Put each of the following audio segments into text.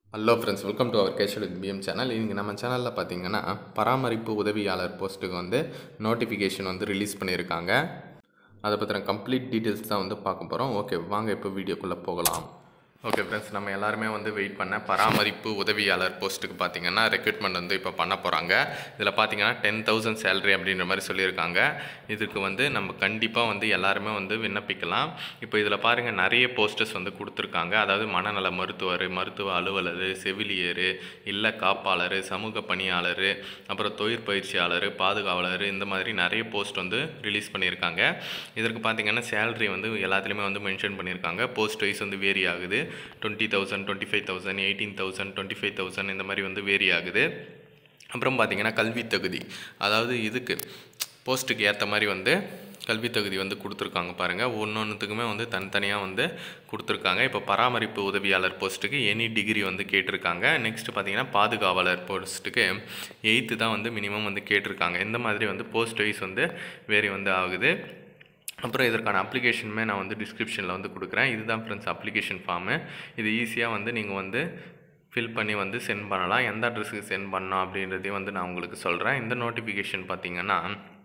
hello friends welcome to our casual with PM channel இன்றைக்கி நம்ம சேனலில் பார்த்தீங்கன்னா பராமரிப்பு உதவியாளர் போஸ்ட்டுக்கு வந்து நோட்டிஃபிகேஷன் வந்து ரிலீஸ் பண்ணியிருக்காங்க அதை பற்றின கம்ப்ளீட் டீட்டெயில்ஸ் தான் வந்து பார்க்க போகிறோம் ஓகே வாங்க இப்போ வீடியோக்குள்ளே போகலாம் ஓகே ஃப்ரெண்ட்ஸ் நம்ம எல்லாருமே வந்து வெயிட் பண்ண பராமரிப்பு உதவியாளர் போஸ்ட்டுக்கு பார்த்தீங்கன்னா ரெக்ரூட்மெண்ட் வந்து இப்போ பண்ண போகிறாங்க இதில் பார்த்தீங்கன்னா டென் தௌசண்ட் சேலரி அப்படின்ற மாதிரி சொல்லியிருக்காங்க இதுக்கு வந்து நம்ம கண்டிப்பாக வந்து எல்லாருமே வந்து விண்ணப்பிக்கலாம் இப்போ இதில் பாருங்கள் நிறைய போஸ்டர்ஸ் வந்து கொடுத்துருக்காங்க அதாவது மனநல மருத்துவர் மருத்துவ அலுவலர் செவிலியர் இல்ல காப்பாளர் சமூக பணியாளர் அப்புறம் தொழிற்பயிற்சியாளர் பாதுகாவலர் இந்த மாதிரி நிறைய போஸ்ட் வந்து ரிலீஸ் பண்ணியிருக்காங்க இதற்கு பார்த்தீங்கன்னா சேலரி வந்து எல்லாத்துலேயுமே வந்து மென்ஷன் பண்ணியிருக்காங்க போஸ்ட் வைஸ் வந்து வேரி ஆகுது twenty thousand twenty five thousand eighteen thousand twenty five thousand இந்த மாதிரி வந்து வேரி ஆகுது அப்புறம் பார்த்தீங்கன்னா கல்வி தகுதி அதாவது இதுக்கு போஸ்ட்டுக்கு ஏற்ற மாதிரி வந்து கல்வி தகுதி வந்து கொடுத்துருக்காங்க பாருங்கள் ஒன்று ஒன்றுத்துக்குமே வந்து தனித்தனியாக வந்து கொடுத்துருக்காங்க இப்போ பராமரிப்பு உதவியாளர் போஸ்ட்டுக்கு எனி டிகிரி வந்து கேட்டிருக்காங்க நெக்ஸ்ட் பார்த்தீங்கன்னா பாதுகாவலர் போஸ்ட்டுக்கு எயித்து தான் வந்து மினிமம் வந்து கேட்டிருக்காங்க இந்த மாதிரி வந்து போஸ்ட் வைஸ் வந்து வேரி வந்து ஆகுது அப்புறம் இதற்கான அப்ளிகேஷனுமே நான் வந்து டிஸ்கிரிப்ஷனில் வந்து கொடுக்குறேன் இதுதான் ஃப்ரெண்ட்ஸ் அப்ளிகேஷன் ஃபார்மு இது ஈஸியாக வந்து நீங்கள் வந்து ஃபில் பண்ணி வந்து சென்ட் பண்ணலாம் எந்த அட்ரஸுக்கு சென்ட் பண்ணலாம் அப்படின்றதையும் வந்து நான் உங்களுக்கு சொல்கிறேன் இந்த நோட்டிஃபிகேஷன் பார்த்தீங்கன்னா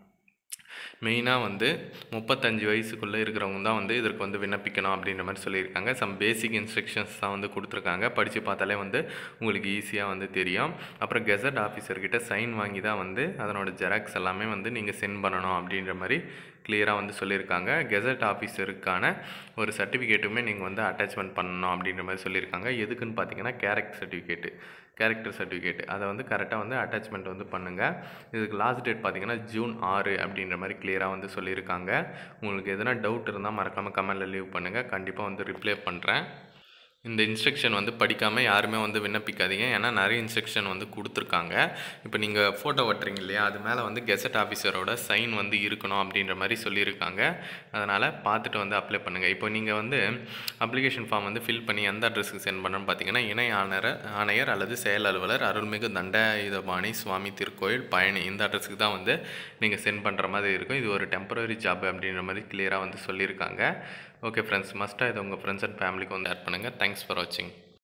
மெயினாக வந்து முப்பத்தஞ்சு வயசுக்குள்ளே இருக்கிறவங்க தான் வந்து இதற்கு வந்து விண்ணப்பிக்கணும் அப்படின்ற மாதிரி சொல்லியிருக்காங்க சம் பேசிக் இன்ஸ்ட்ரக்ஷன்ஸ் தான் வந்து கொடுத்துருக்காங்க படித்து பார்த்தாலே வந்து உங்களுக்கு ஈஸியாக வந்து தெரியும் அப்புறம் கெசட் ஆஃபீஸர்கிட்ட சைன் வாங்கி தான் வந்து அதனோட ஜெராக்ஸ் எல்லாமே வந்து நீங்கள் சென்ட் பண்ணணும் அப்படின்ற மாதிரி கிளியராக வந்து சொல்லியிருக்காங்க கெசட் ஆஃபீஸருக்கான ஒரு சர்டிஃபிகேட்டுமே நீங்கள் வந்து அட்டாச்மெண்ட் பண்ணணும் அப்படின்ற மாதிரி சொல்லியிருக்காங்க எதுக்குன்னு பார்த்தீங்கன்னா கேரக்டர் சர்டிஃபிகேட்டு கேரக்டர் சர்டிஃபிகேட் அதை வந்து கரெக்டாக வந்து அட்டாச்மெண்ட் வந்து பண்ணுங்கள் இதுக்கு லாஸ்ட் டேட் பார்த்தீங்கன்னா ஜூன் ஆறு அப்படின்ற மாதிரி கிளியராக வந்து சொல்லியிருக்காங்க உங்களுக்கு எதனா டவுட் இருந்தால் மறக்காமல் கமெண்டில் லீவ் பண்ணுங்கள் கண்டிப்பாக வந்து ரிப்ளை பண்ணுறேன் இந்த இன்ஸ்ட்ரக்ஷன் வந்து படிக்காமல் யாருமே வந்து விண்ணப்பிக்காதீங்க ஏன்னா நிறைய இன்ஸ்ட்ரக்ஷன் வந்து கொடுத்துருக்காங்க இப்போ நீங்கள் ஃபோட்டோ ஒட்டுறீங்க இல்லையா அது மேலே வந்து கெசட் ஆஃபீஸரோட சைன் வந்து இருக்கணும் அப்படின்ற மாதிரி சொல்லியிருக்காங்க அதனால் பார்த்துட்டு வந்து அப்ளை பண்ணுங்கள் இப்போ நீங்கள் வந்து அப்ளிகேஷன் ஃபார்ம் வந்து ஃபில் பண்ணி எந்த அட்ரஸுக்கு சென்ட் பண்ணணும்னு பார்த்தீங்கன்னா இணை ஆணையர் ஆணையர் அல்லது செயல் அலுவலர் அருள்மிகு தண்டாயுதபாணி சுவாமி திருக்கோயில் பழனி இந்த அட்ரஸுக்கு தான் வந்து நீங்கள் சென்ட் பண்ணுற மாதிரி இருக்கும் இது ஒரு டெம்பரரி ஜாப் அப்படின்ற மாதிரி கிளியராக வந்து சொல்லியிருக்காங்க ஓகே ஃப்ரெண்ட்ஸ் மஸ்ட்டாக இதை உங்கள் ஃப்ரெண்ட்ஸ் அண்ட் ஃபேமிலிக்கு வந்து ஆட் பண்ணுங்கள் தேங்க்ஸ் ஃபார் வாட்சிங்